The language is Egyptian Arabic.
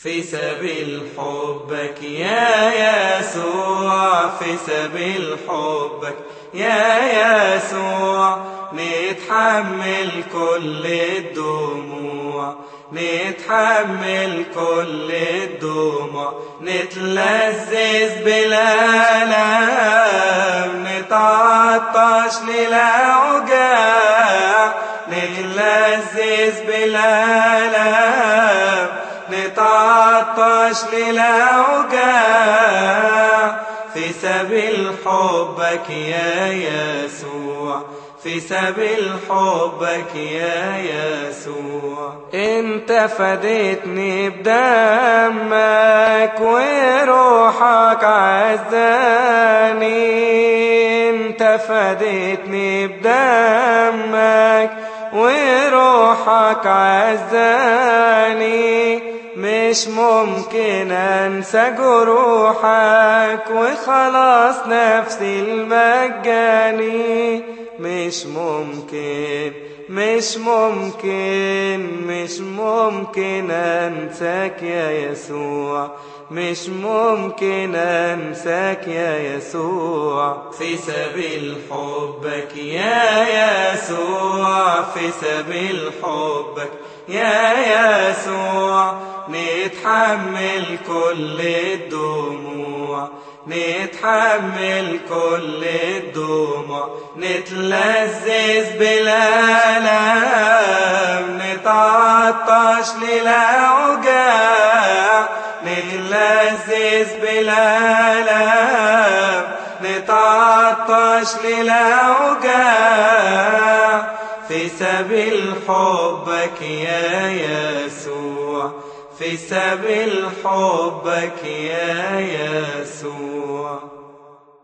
في سبيل حبك يا يسوع في سبيل حبك يا يسوع نتحمل كل الدموع نتحمل كل الدموع نتلذذ بالآلام نتعطش للأوجاع نتلذذ بالآلام نتعطش للأوجاع في سبيل حبك يا يسوع في سبيل حبك يا يسوع انت فديتني بدمك وروحك عزاني انت فديتني بدمك وروحك عزاني مش ممكن انسى جروحك وخلاص نفسي المجاني مش ممكن مش ممكن مش ممكن انساك يا يسوع مش ممكن انساك يا يسوع في سبيل حبك يا يسوع في سبيل حبك يا يسوع نتحمل كل الدموع نتحمل كل الدموع نتلذذ بالآلام نتعطش للأوجاع نتلذذ بالآلام نتعطش للأوجاع في سبيل حبك يا يسوع في سبيل حبك يا يسوع